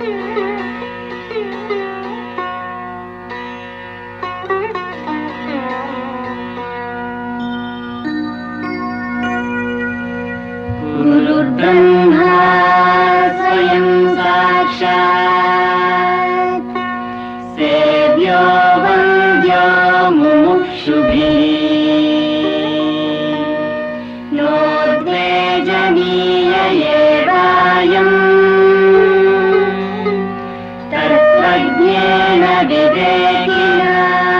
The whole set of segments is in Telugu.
गुरुर्ब्रह्मा स्वयं साक्षात् सेव्यो वन्द्यो मुमुक्षुभिः नो द्वेजनीय एवायम् तत्त्वज्ञेन विवेकिना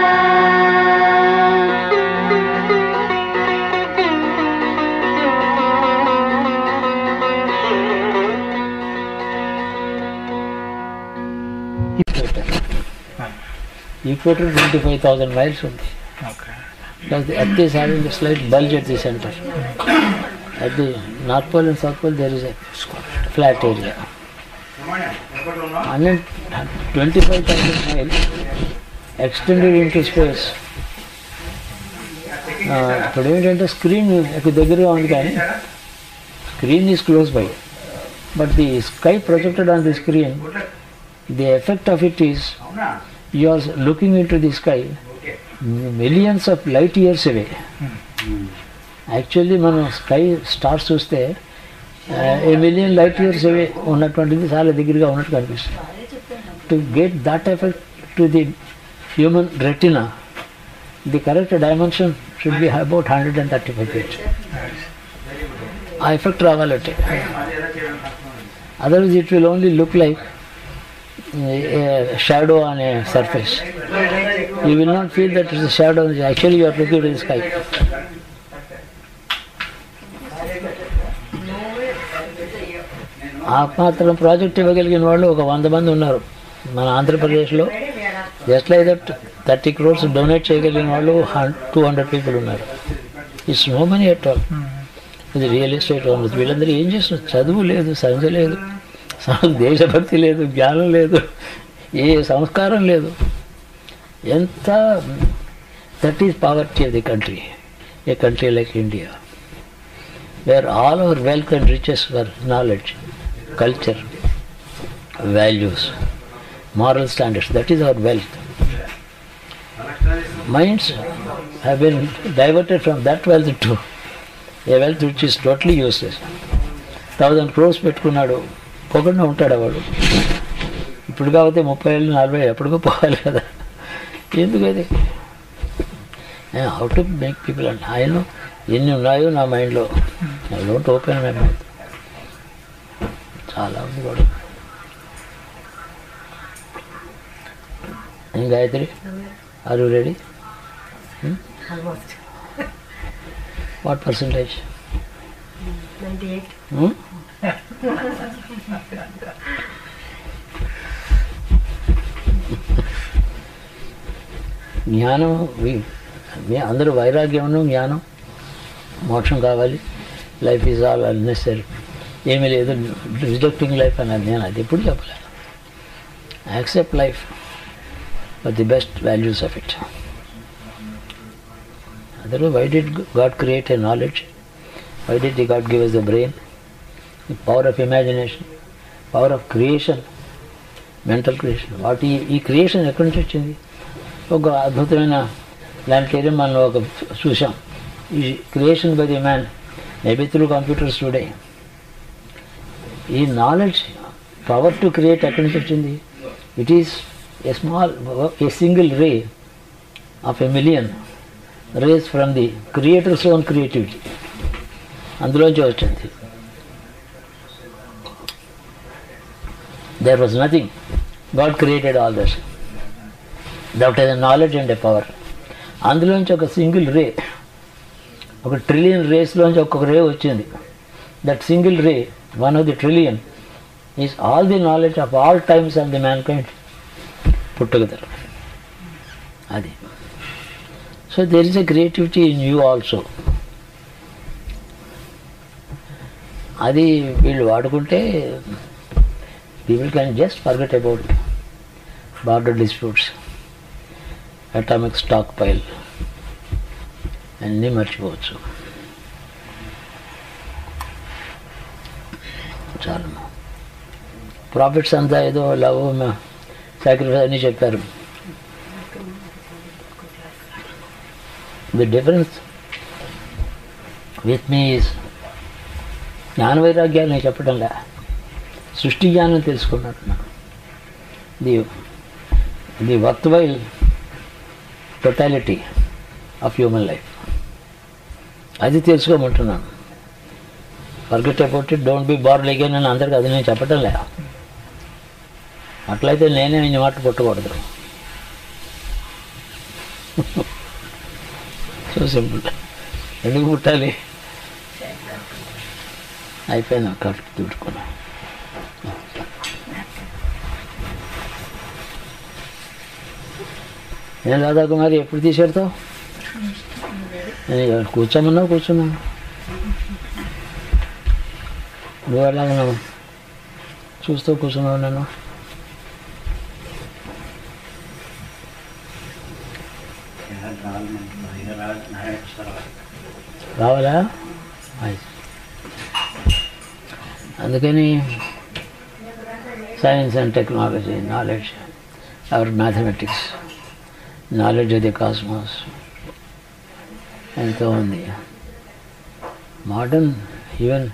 equator equator twenty five thousand miles ఉంది okay Because the Earth is having a slight bulge at the center. At the North Pole and South Pole, there is a flat area. And then 25,000 miles extended into space. Uh, ఇప్పుడు ఏంటంటే స్క్రీన్ ఎక్కువ దగ్గరగా ఉంది కానీ screen is close by but the sky projected on the screen the effect of it is you are looking in to the sky millions of light years away actually మనం స్కై స్టార్స్ చూస్తే a million light years away ఉన్నటువంటిది చాలా దగ్గరగా ఉన్నట్టు కనిపిస్తుంది to get that effect to the human retina the correct dimension should be about hundred and thirty five feet ఆ ఎఫెక్ట్ రావాలంటే otherwise it will only look like shadow on a surface you will not feel that it's a shadow. Actually, you are looking at the sky. ఆ మాత్రం ప్రాజెక్ట్ ఇవ్వగలిగిన వాళ్ళు ఒక వంద మంది ఉన్నారు మన ఆంధ్రప్రదేశ్లో just like that thirty crores donate చేయగలిగిన వాళ్ళు టూ హండ్రెడ్ పీపుల్ ఉన్నారు it's no money at all ఇది రియల్ ఎస్టేట్ ఓనర్స్ వీళ్ళందరూ ఏం చేస్తున్నారు చదువు లేదు సంజ లేదు స- దేశభక్తి లేదు జ్ఞానం లేదు ఏ సంస్కారం లేదు ఎంత that is poverty of the country a country like India where all our wealth and riches were knowledge culture values moral standards that is our wealth minds have been diverted from that wealth to a wealth which is totally useless thousand crores పెట్టుకున్నాడు పోకుండా ఉంటాడు వాడు ఇప్పుడు కాకపోతే ముప్పై ఏళ్ళు నలభై ఎప్పటికో పోవాలి కదా ఎందుకు అది how to make people and ఆయన ఎన్ని ఉన్నాయో నా మైండ్లో I don't open my mouth చాలా ఉంది కూడా ఏం Gayatri are you ready almost what percentage ninety eight జ్ఞానం వి- మీ అందరూ వైరాగ్యమును జ్ఞానం మోక్షం కావాలి లైఫ్ ఈజ్ ఆల్ అన్నెసరీ ఏమీ లేదు రిజెక్టింగ్ లైఫ్ అన్నది నేను అది ఎప్పుడు చెప్పలేను accept life but the best values of it other why did God create a knowledge why did the God give us the brain the power of imagination power of creation mental creation వాటి ఈ క్రియేషన్ ఎక్కడి నుంచి వచ్చింది ఒక అద్భుతమైన ప్లానిటేరియం మనం ఒక చూసాం ఈ creation by the man maybe through computers today ఈ నాలెడ్జ్ పవర్ టు క్రియేట్ ఎక్కడి నుంచి వచ్చింది it is a small a single ray of a million rays from the creator's own creativity అందులోంచి వచ్చింది there was nothing God created all this that is knowledge and a power అందులోంచి ఒక సింగిల్ రే ఒక ట్రిలియన్ రేస్లోంచి ఒక్కొక్క రే వచ్చింది that single ray one of the trillion is all the knowledge of all times of the mankind put together అది so there is a creativity in you also అది వీళ్ళు వాడుకుంటే people can just forget about border disputes atomic stockpile అన్నీ మర్చిపోవచ్చు చాలు ప్రాఫిట్స్ అంతా ఏదో లవ్ సాక్రిఫైస్ అని చెప్పారు ది డిఫరెన్స్ విత్ మీ జ్ఞాన వైరాగ్యాలు నేను చెప్పడంలే సృష్టి జ్ఞానం తెలుసుకున్నట్టున్నాను the the worthwhile totality of human life అది తెలుసుకోమంటున్నాను forget about it don't be bar again అని అందరికి అది నేను చెప్పటం లే అట్లయితే నేనే ఇన్ని మాట పుట్టకూడదు సో సింపుల్ ఎందుకు పుట్టాలి అయిపోయింది కరెక్ట్ తుడుకున్నా ఏం రాధా కుమారి ఎప్పుడు తీసేడతావు నేను కూర్చోమన్నావు కూర్చున్నావు నువ్వు ఎలాగన్నావు చూస్తూ కూర్చున్నావు నన్ను రావాలా ఆಯ್ತು. అందుకని science and technology knowledge our mathematics knowledge of the cosmos ఎంతో ఉంది modern even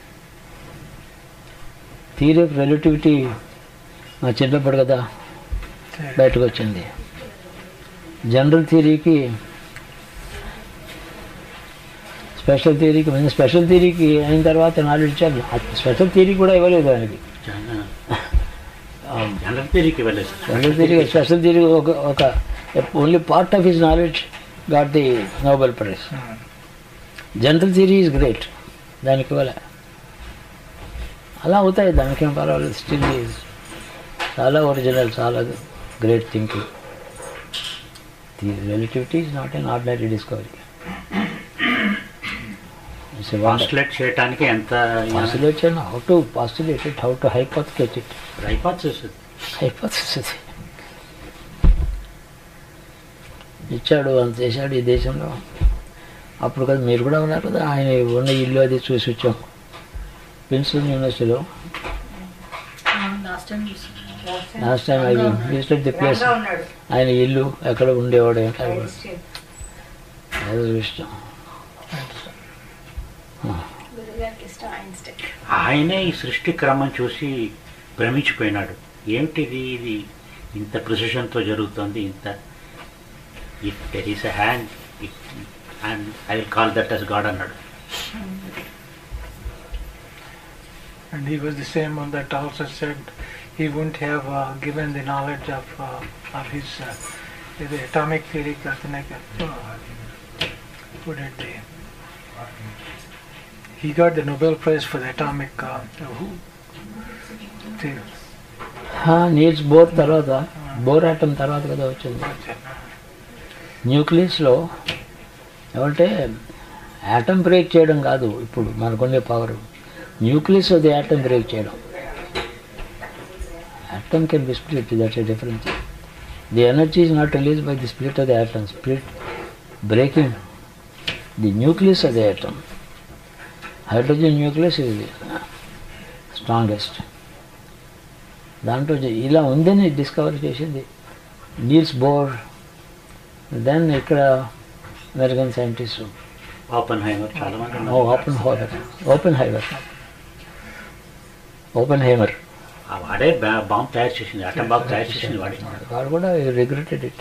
theory of relativity మా చిన్నప్పుడు కదా బయటకు వచ్చింది జనరల్ థియరీకి స్పెషల్ థియరీకి ముందు స్పెషల్ థియరీకి అయిన తర్వాత నాలెడ్జ్ ఇచ్చారు స్పెషల్ థియరీ కూడా ఇవ్వలేదు ఆయనకి జనరల్ థియరీకి వెళ్ళలేదు జనరల్ థియరీ స్పెషల్ థియరీ ఒక ఒక only part of his knowledge got the Nobel prize general theory is great దానికి ఇవ్వలే అలా అవుతాయి దానికేం పర్వాలేదు స్టిల్ ఈజ్ చాలా ఒరిజినల్ చాలా great thinking the relativity is not an ordinary discovery postulate చేయడానికి ఎంత పాస్టులేట్ చేయను how to postulate it how to hypothecate it hypothesis hypothesis ఇచ్చాడు అంత చేశాడు ఈ దేశంలో అప్పుడు కదా మీరు కూడా ఉన్నారు కదా ఆయన ఉన్న ఇల్లు అది చూసి వచ్చాం ప్రిన్స్టన్ యూనివర్సిటీలో last time I visited the place ఆయన ఇల్లు ఎక్కడ ఉండేవాడు ఏంటో అది ఇష్టం ఆయనే ఈ సృష్టి క్రమం చూసి భ్రమించిపోయినాడు ఏమిటిది ఇది ఇంత ప్రిసిషన్తో జరుగుతుంది ఇంత if there is a hand and I will call that as God అన్నాడు And he was the same one that also said he wouldn't have uh, given the knowledge of, uh, of his uh, the atomic theory Kartanaik, uh, what did they he got the Nobel Prize for the atomic uh, who, theory. Niels Bohr తర్వాత బోర్ ఆటం తర్వాత కదా వచ్చింది న్యూక్లియస్లో ఏమంటే యాటమ్ బ్రేక్ చేయడం కాదు ఇప్పుడు మనకుండే పవర్ న్యూక్లియస్ అది యాటమ్ బ్రేక్ చేయడం atom can be split that's a difference the energy is not release by the split of the atom split breaking the nucleus of the atom hydrogen nucleus ఇది స్ట్రాంగెస్ట్ దాంట్లో జ- ఇలా ఉందని డిస్కవర్ చేసింది నీల్స్ బోర్ దెన్ ఇక్కడ అమెరికన్ సైంటిస్ట్ ఓపెన్ హైమర్ చాలా మంది ఓ ఉన్నారు. Oppenheimer Oppenheimer Oppenheimer ఆ వాడే బా- బాంబ్ తయారు చేసింది అటం బాంబ్ తయారు చేసింది వాడే వాడు కూడా రిగ్రెటెడ్ ఇట్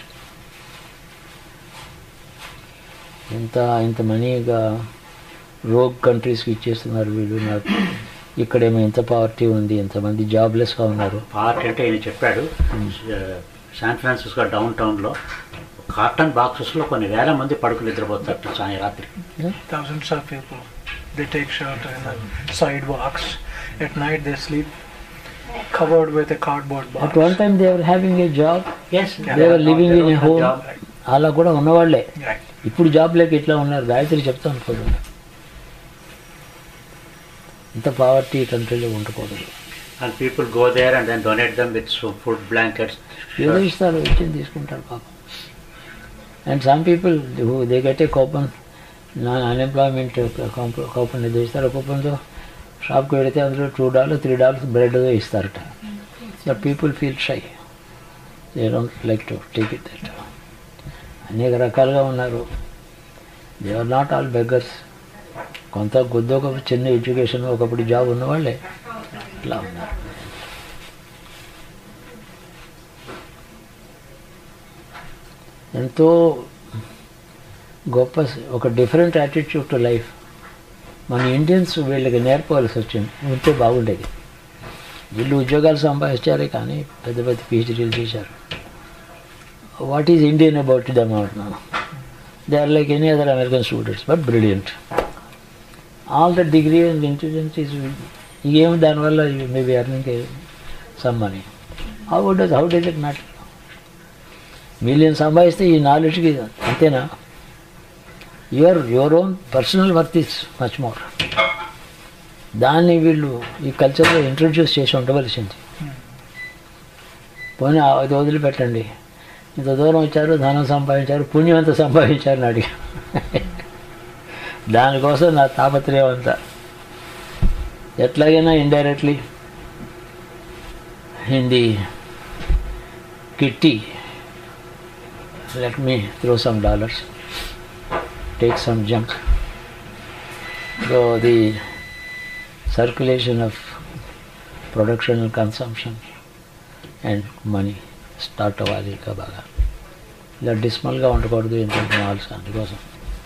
ఇంత ఇంత మనీగా రోగ్ కంట్రీస్కి ఇచ్చేస్తున్నారు వీళ్ళు నాకు ఇక్కడేమో ఇంత పావర్టీ ఉంది ఇంతమంది జాబ్లెస్గా ఉన్నారు పార్క్ అంటే ఆయన చెప్పాడు శాన్ ఫ్రాన్సిస్కో డౌన్ టౌన్లో కార్టన్ బాక్సెస్లో కొన్ని వేల మంది పడుకులు నిద్రపోతారు సాయం రాత్రి thousands of people they take shelter in the sidewalks at night they sleep covered with a cardboard box at one time they are having a job ఎస్ They were living in a home. అలా కూడా ఉన్నవాళ్లే Right. ఇప్పుడు జాబ్ లేక ఇట్లా ఉన్నారు గాయత్రి చెప్తా అనుకోండి ఇంత పావర్టీ కంట్రీలో ఉండకూడదు and people go there and then donate them with food blankets ఏదో ఇస్తారు ఇచ్చింది తీసుకుంటారు పాపం and some people they get a coupon నా అన్ఎంప్లాయ్మెంట్ కూపన్ ఏదో ఇస్తారు కూపన్తో షాప్కి వెళితే అందులో two dollar three dollars bread ఇస్తారట that people feel shy they don't like to take it that అనేక రకాలుగా ఉన్నారు they are not all beggars కొంత కొద్ది ఒక చిన్న ఎడ్యుకేషన్ ఒకప్పుడు జాబ్ ఉన్నవాళ్ళే అట్లా ఉన్నారు ఎంతో గొప్ప స- ఒక డిఫరెంట్ యాటిట్యూడ్ టు లైఫ్ మన ఇండియన్స్ వీళ్ళకి నేర్పవలసి వచ్చింది ఉంటే బాగుండేది వీళ్ళు ఉద్యోగాలు సంపాదించారే కానీ పెద్ద పెద్ద పిహెచ్డీలు చేశారు what is Indian about them అంటున్నాను they are like any other American students but brilliant all the degree and intelligence is ఏం దానివల్ల maybe earning some money how does how does it matter million సంపాదిస్తే ఈ నాలెడ్జ్కి అంతేనా your your own personal worth is much more దాన్ని వీళ్ళు ఈ కల్చర్లో ఇంట్రడ్యూస్ చేసి ఉండవలసింది పోనీ అది వదిలిపెట్టండి ఇంత దూరం వచ్చారు ధనం సంపాదించారు పుణ్యం ఎంత సంపాదించారు అని అడిగా దానికోసం నా తాపత్రయం అంతా ఎట్లాగైనా ఇండైరెక్ట్లీ హిందీ కిట్టి let me throw some dollars, take some junk. So the circulation of production and consumption and money start అవ్వాలి ఇంకా బాగా ఇలా డిస్మల్గా ఉండకూడదు ఏంటంటే మాల్స్ అందుకోసం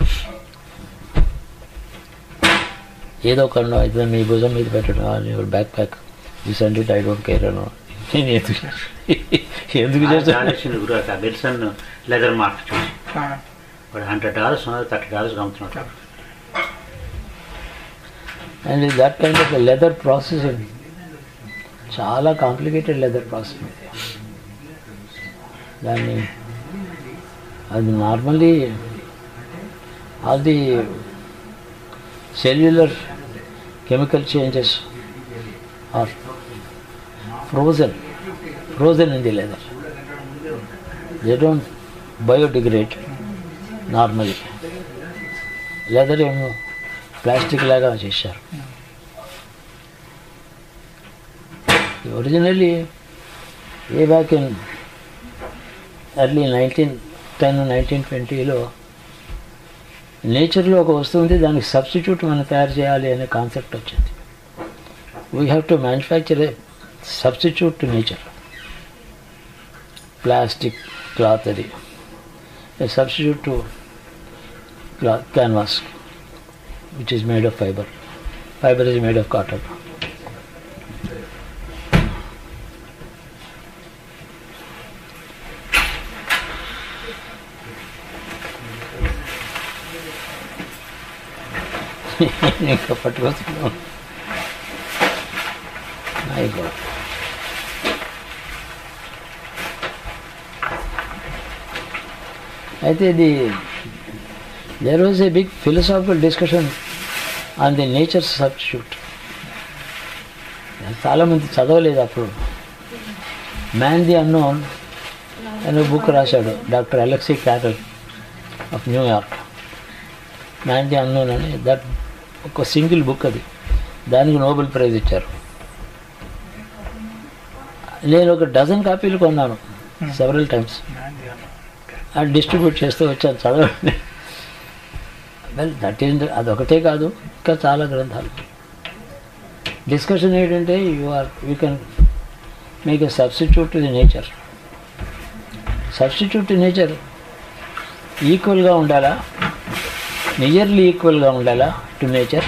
ఏదో కన్నా అయితే మీ భుజం మీద పెట్టడం బ్యాక్ ప్యాక్ ఈ సండి ఐ డోంట్ కేర్ అను నేను ఎందుకు ఎందుకు చేస్తాను ఆలోచన గురు ఆ బెల్సన్ లెదర్ మార్క్ చూసి Ah, వాడు హండ్రెడ్ డాలర్స్ ఉన్నది థర్టీ డాలర్స్ అమ్ముతున్నాడు and that kind of leather processing చాలా కాంప్లికేటెడ్ లెదర్ ప్రాసెస్ ఇది దాన్ని అది normally all the cellular chemical changes are frozen frozen in the leather they don't biodegrade normally leather ఏమో ప్లాస్టిక్ లాగా చేశారు originally a back in early nineteen ten nineteen ట్వంటీలో నేచర్లో ఒక వస్తువు ఉంది దానికి సబ్స్టిట్యూట్ మనం తయారు చేయాలి అనే కాన్సెప్ట్ వచ్చింది we have to manufacture a substitute to nature plastic cloth అది a substitute to cloth canvas which is made of fiber. Fiber is made of cotton. ఇంకా పట్టుకొస్తున్నాం అయిపోయి అయితే ఇది there was a big philosophical discussion on the nature substitute చాలామంది చదవలేదు అప్పుడు మ్యాన్ ది అన్నోన్ అనే బుక్ రాశాడు doctor Alexis Carrel of New York man the unknown అని దట్ ఒక సింగిల్ బుక్ అది దానికి నోబెల్ ప్రైజ్ ఇచ్చారు నేను ఒక డజన్ కాపీలు కొన్నాను several times man, they are not. అది డిస్ట్రిబ్యూట్ చేస్తూ వచ్చాను చదవండి వెల్ దట్ ఈస్ అదొకటే కాదు ఇంకా చాలా గ్రంథాలు డిస్కషన్ ఏంటంటే you are you can make a substitute to the nature substitute to nature ఈక్వల్గా ఉండాలా నియర్లీ ఈక్వల్గా ఉండాలా to nature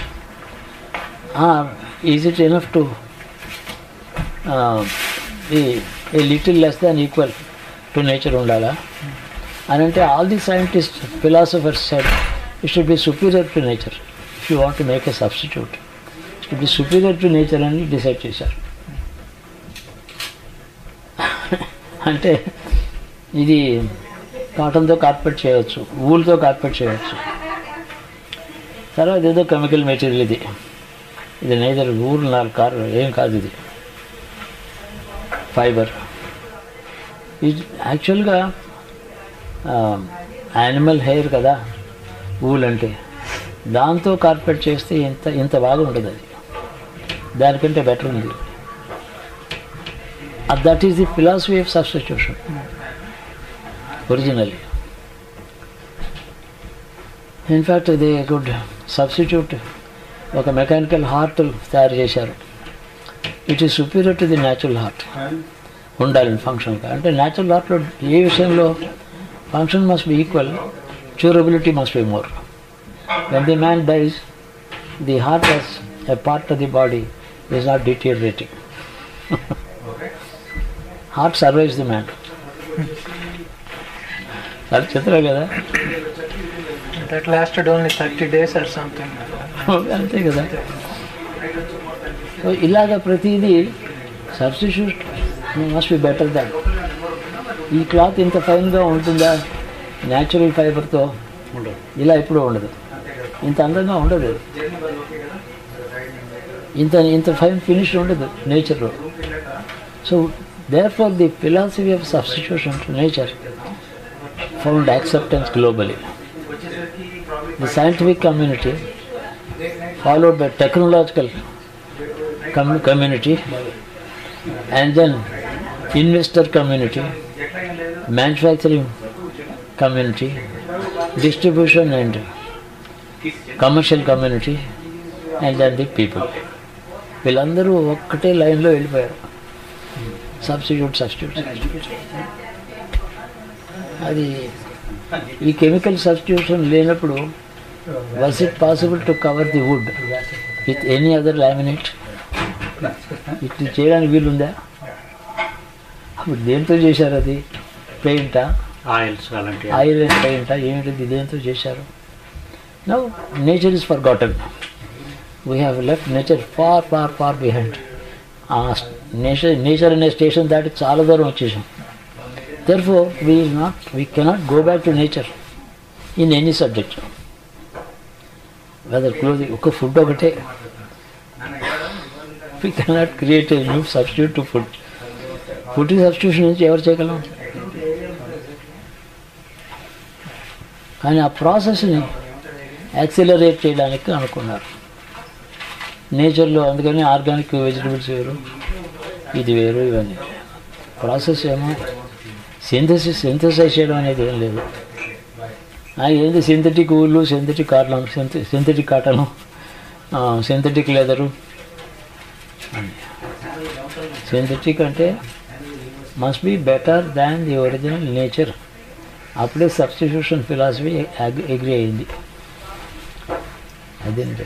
is it enough to a little less than equal to nature ఉండాలా అని అంటే all the scientist philosophers said it should be superior to nature if you want to make a substitute should be superior to nature అని డిసైడ్ చేశారు అంటే ఇది కాటన్తో కార్పెట్ చేయవచ్చు ఊల్తో కార్పెట్ చేయవచ్చు తర్వాత ఏదో కెమికల్ మెటీరియల్ ఇది ఇది నైదర్ ఊరు నాలుగు కార్ ఏం కాదు ఇది ఫైబర్ ఇది యాక్చువల్గా యానిమల్ హెయిర్ కదా ఊల్ అంటే దాంతో కార్పెట్ చేస్తే ఇంత ఇంత బాగా ఉంటుంది అది దానికంటే బెటర్ ఉంది Uh, that is the philosophy of substitution. Originally. In fact, they could substitute ఒక మెకానికల్ హార్ట్ తయారు చేశారు it is superior to the natural heart ఉండాలి ఫంక్షన్గా అంటే న్యాచురల్ హార్ట్లో ఏ విషయంలో function must be equal durability must be more when the man dies the heart as a part of the body is not deteriorating. Heart survives the man చాలా చిత్రం కదా That lasted only 30 days or something. అంతే కదా సో ఇలాగ ప్రతిదీ substitute must be better than ఈ క్లాత్ ఇంత ఫైన్గా ఉంటుందా న్యాచురల్ ఫైబర్తో ఉండదు ఇలా ఎప్పుడూ ఉండదు ఇంత అందంగా ఉండదు ఇది. ఇంత ఇంత ఫైన్ ఫినిష్ ఉండదు నేచర్లో so there far the philosophy of substitution to nature found acceptance globally the scientific community followed by technological community and then investor community manufacturing community distribution and commercial community and then the people వీళ్ళందరూ ఒక్కటే లైన్లో వెళ్ళిపోయారు సబ్స్టిట్యూట్ సబ్స్టిట్యూట్ అది ఈ కెమికల్ సబ్స్టిట్యూషన్ లేనప్పుడు was it possible to cover the wood with any other laminate ఇట్లా చేయడానికి వీలుందా అప్పుడు దేంతో చేశారు అది పెయింటా ఆయిల్స్ అలాంటి ఆయిల్ అండ్ పెయింటా ఏమిటి దేంతో చేశారు no nature is forgotten we have left nature far far far behind ఆ నేచర్ నేచర్ అనే స్టేషన్ దాటి చాలా దూరం వచ్చేసాం therefore we not we cannot go back to nature in any subject weather clothing ఒక ఫుడ్ ఒకటే we cannot create a new substitute to food food substitution నుంచి ఎవరు చేయగలం కానీ ఆ ప్రాసెస్ని యాక్సిలరేట్ చేయడానికి అనుకున్నారు నేచర్లో అందుకని ఆర్గానిక్ వెజిటబుల్స్ వేరు ఇది వేరు ఇవన్నీ ప్రాసెస్ ఏమో సింథసిస్ సింథసైజ్ చేయడం అనేది ఏం లేదు ఆ, ఏంది సింథటిక్ ఊళ్ళు synthetic cotton synthetic cotton synthetic leather synthetic అంటే must be better than the original nature అప్పుడే సబ్స్టిట్యూషన్ ఫిలాసఫీ అగ్రి అయింది అదేంటి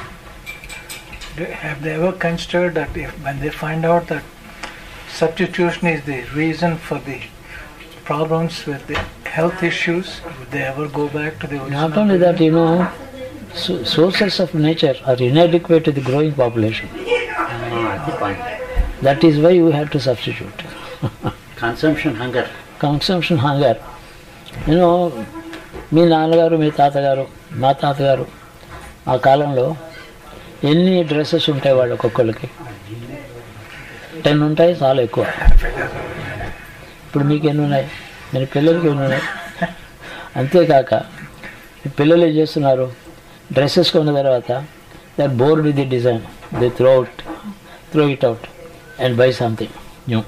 Have they ever considered that if when they find out that substitution is the reason for the problems with the health issues, would they ever go back to the original? Not only that, you know, so- sources of nature are inadequate to the growing population. అది point That is why we had to substitute. Consumption hunger consumption hunger నేను మీ నాన్నగారు మీ తాతగారు మా తాతగారు ఆ కాలంలో ఎన్ని డ్రెస్సెస్ ఉంటాయి వాళ్ళు ఒక్కొక్కరికి టెన్ ఉంటాయి చాలా ఎక్కువ ఇప్పుడు మీకు ఎన్ని ఉన్నాయి నేను పిల్లలకి ఎన్ని ఉన్నాయి అంతేకాక ఈ పిల్లలు ఏం చేస్తున్నారు డ్రెస్సెస్ కొన్న తర్వాత they are bored with the design they throw out throw it out and buy something new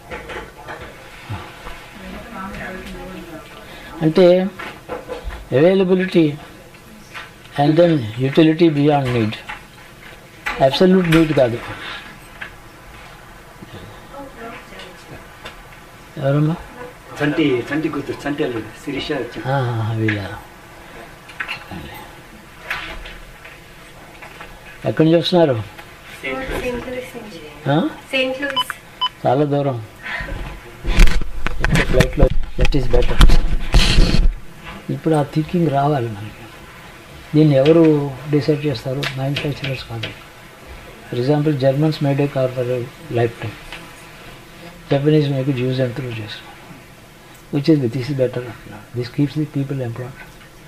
అంటే availability and then utility beyond need absolute need కాదు ఎవరమ్మా చంటి చంటి కూతురు చంటి అల్లుడు శిరీష వచ్చింది ఆ, వీళ్ళ ఎక్కడి నుంచి వస్తున్నారు సెయింట్ లూయిస్ నుంచి ఆ? సెయింట్ లూయిస్ చాలా దూరం ఫ్లైట్లో దట్ ఈస్ బెటర్ ఇప్పుడు ఆ థింకింగ్ రావాలి మనకి దీన్ని ఎవరు డిసైడ్ చేస్తారు మ్యానుఫ్యాక్చరర్స్ కాదు for example Germans made a car for life time Japanese make use and throw చేస్తారు which is this is better this keeps the people employed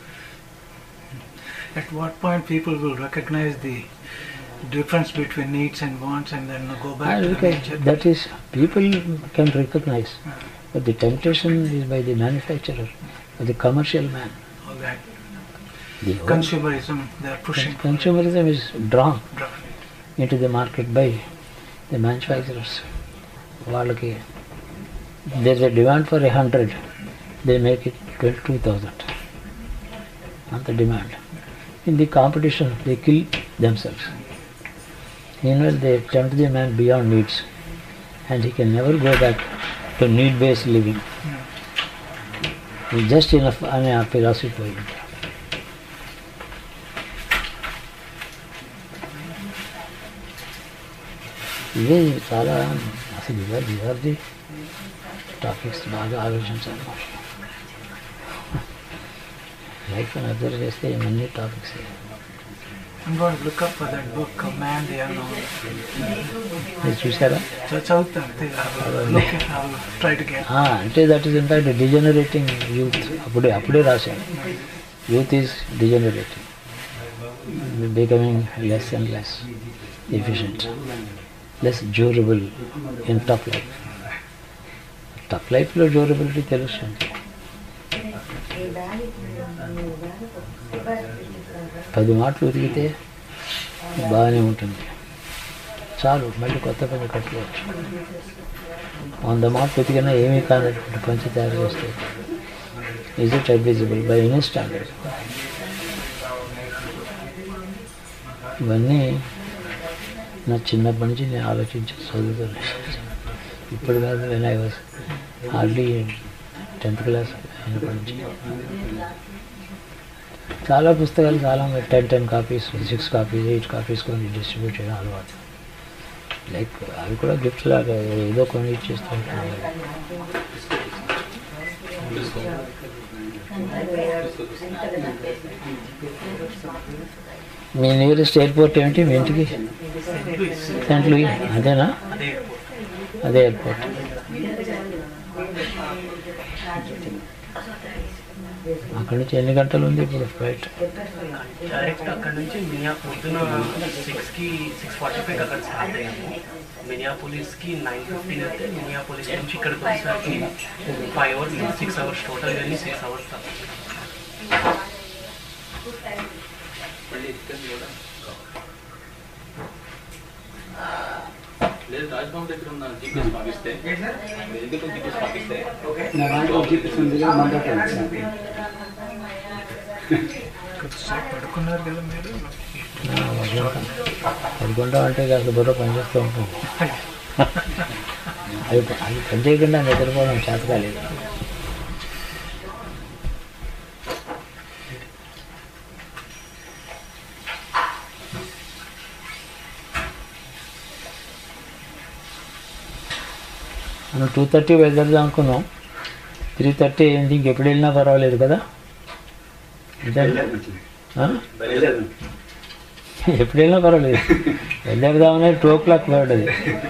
At what point people will recognize the difference between needs and wants and then go back to the nature? that is people can recognize but the temptation is by the manufacturer by the commercial man All that the whole consumerism they are pushing. consumerism is drawn Drawn. into the market by the manufacturers వాళ్ళకి there is a demand for a hundred they make it twenty two thousand అంత demand in the competition they kill themselves meanwhile they tempt the man beyond needs and he can never go back to need based living It's just enough అనే ఆ ఫిలాసఫీ పోయింది ఇవే చాలా అసలు ఇవాళ ఇవాళ టాపిక్స్ బాగా ఆలోచించాలి లైఫ్ అని అబ్జర్వ్ చేస్తే ఇవన్నీ topics I'm going to look up for that book, Command the Unknown. మీరు చూసారా So చదువుతాను I will look at I will try to get. ఆ, అంటే that is in fact degenerating youth అప్పుడే అప్పుడే రాశాను youth is degenerating becoming less and less efficient less durable in tough life tough లైఫ్లో డ్యూరబిలిటీ తెలుస్తుంది పది మాటలు ఉతికితే బాగానే ఉంటుంది చాలు మళ్ళీ కొత్త పని కట్టుకోవచ్చు వంద మాటలు ఉతికినా ఏమీ కానటువంటి పంచి తయారు చేస్తే is it advisable by any standard ఇవన్నీ నా చిన్నప్పటి నుంచి నేను ఆలోచించి చదువుతాను ఇప్పుడు కాదు when I was hardly tenth class అయినప్పటి నుంచి చాలా పుస్తకాలు చాలా ten ten copies six copies eight copies కొని డిస్ట్రిబ్యూట్ చేయడం అలవాటు లైక్ అవి కూడా గిఫ్ట్స్ లాగా ఏదో కొని ఇచ్చేస్తూ ఉంటాను మీ నియరెస్ట్ ఎయిర్పోర్ట్ ఏమిటి మీ ఇంటికి సెంట్ లూయి అదేనా అదే ఎయిర్పోర్ట్ అక్కడి నుంచి ఎన్ని గంటలు ఉంది ఇప్పుడు ఫ్లైట్ డైరెక్ట్ అక్కడ నుంచి మినియా పొద్దున సిక్స్కి సిక్స్ ఫార్టీ ఫైవ్ అక్కడ స్టార్ట్ అయ్యాము మినియాపోలిస్కి నైన్ ఫిఫ్టీన్ అయితే మినియాపోలిస్ నుంచి ఇక్కడికి వచ్చేసరికి five hours six hours total journey six hours లేదు రాజ్భవన్ దగ్గర ఉన్న జీపీఎస్ పంపిస్తే మీరు ఎందుకు జీపీఎస్ పంపిస్తే నా దాంట్లో జీపీఎస్ ఉంది కదా మాట్లాడతాను కొద్దిసేపు పడుకున్నారు కదా మీరు పడుకుంటా అంటే కాస్త బుర్ర పనిచేస్తూ ఉంటుంది అది అది పని చేయకుండా నిద్రపోవడం చేత కాలేదు మనం టూ థర్టీ బయలుదేరదాం అనుకున్నాం త్రీ థర్టీ అయింది ఇంకెప్పుడు వెళ్ళినా పర్వాలేదు కదా అంతే ఆ? బయలుదేరు ఎప్పుడు వెళ్ళినా పర్వాలేదు వెళ్ళేద్దామనే టూ ఓ క్లాక్ పడ్డది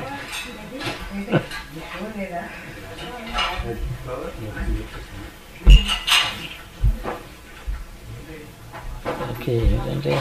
ఓకే ఏంటంటే